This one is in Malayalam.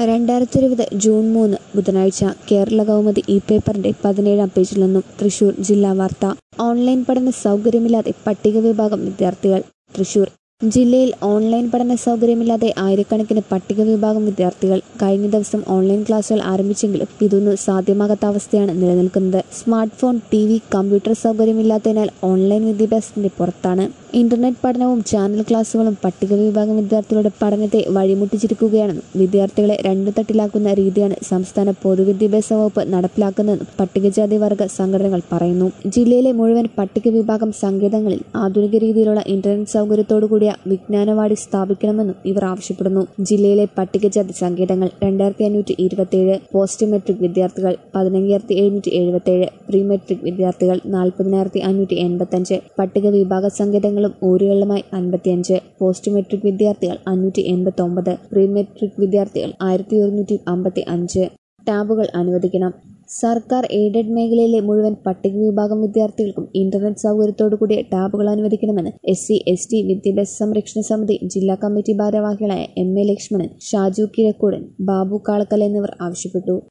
രണ്ടായിരത്തി ഇരുപത് ജൂൺ മൂന്ന് ബുധനാഴ്ച കേരള കൗമുദി ഇ പേപ്പറിന്റെ പതിനേഴാം പേജിൽ നിന്നും തൃശൂർ ജില്ലാ വാർത്ത ഓൺലൈൻ പഠന സൗകര്യമില്ലാതെ പട്ടിക വിഭാഗം വിദ്യാർത്ഥികൾ തൃശൂർ ജില്ലയിൽ ഓൺലൈൻ പഠന സൗകര്യമില്ലാതെ ആയിരക്കണക്കിന് പട്ടിക വിഭാഗം വിദ്യാർത്ഥികൾ കഴിഞ്ഞ ദിവസം ഓൺലൈൻ ക്ലാസുകൾ ആരംഭിച്ചെങ്കിലും ഇതൊന്നും സാധ്യമാകാത്ത അവസ്ഥയാണ് നിലനിൽക്കുന്നത് smart phone T V computer സൗകര്യമില്ലാത്തതിനാൽ ഓൺലൈൻ വിദ്യാഭ്യാസത്തിന്റെ പുറത്താണ് ഇന്റർനെറ്റ് പഠനവും ചാനൽ ക്ലാസുകളും പട്ടിക വിഭാഗം വിദ്യാർത്ഥികളുടെ പഠനത്തെ വഴിമുട്ടിച്ചിരിക്കുകയാണെന്നും വിദ്യാർത്ഥികളെ രണ്ടു തട്ടിലാക്കുന്ന രീതിയാണ് സംസ്ഥാന പൊതുവിദ്യാഭ്യാസ വകുപ്പ് നടപ്പിലാക്കുന്നതെന്നും പട്ടികജാതി വർഗ സംഘടനകൾ പറയുന്നു ജില്ലയിലെ മുഴുവൻ പട്ടിക വിഭാഗം സങ്കേതങ്ങളിൽ ആധുനിക രീതിയിലുള്ള ഇന്റർനെറ്റ് സൗകര്യത്തോടു കൂടിയ വിജ്ഞാനവാടി സ്ഥാപിക്കണമെന്നും ഇവർ ആവശ്യപ്പെടുന്നു ജില്ലയിലെ പട്ടികജാതി സങ്കേതങ്ങൾ രണ്ടായിരത്തി അഞ്ഞൂറ്റി ഇരുപത്തിയേഴ് പോസ്റ്റ് മെട്രിക് വിദ്യാർത്ഥികൾ പതിനയ്യായിരത്തി എഴുന്നൂറ്റി എഴുപത്തിയേഴ് പ്രീ മെട്രിക് വിദ്യാർത്ഥികൾ നാൽപ്പതിനായിരത്തി അഞ്ഞൂറ്റി എൺപത്തഞ്ച് പട്ടിക വിഭാഗ സങ്കേതങ്ങളും ഊരുകളിലുമായി അൻപത്തിയഞ്ച് പോസ്റ്റ് മെട്രിക് വിദ്യാർത്ഥികൾ അഞ്ഞൂറ്റി എൺപത്തി ഒമ്പത് പ്രീ മെട്രിക് വിദ്യാർത്ഥികൾ ആയിരത്തി ഒരുന്നൂറ്റി അമ്പത്തി അഞ്ച് ടാബുകൾ അനുവദിക്കണം സർക്കാർ എയ്ഡഡ് മേഖലയിലെ മുഴുവൻ പട്ടിക വിഭാഗം വിദ്യാർത്ഥികൾക്കും ഇന്റർനെറ്റ് സൗകര്യത്തോടു കൂടിയ ടാബുകൾ അനുവദിക്കണമെന്ന് എസ് സി എസ് ടി വിദ്യാഭ്യാസ സംരക്ഷണ സമിതി ജില്ലാ കമ്മിറ്റി ഭാരവാഹികളായ എം എ ലക്ഷ്മണൻ ഷാജു കിഴക്കൂടൻ ബാബു കാളക്കൽ എന്നിവർ ആവശ്യപ്പെട്ടു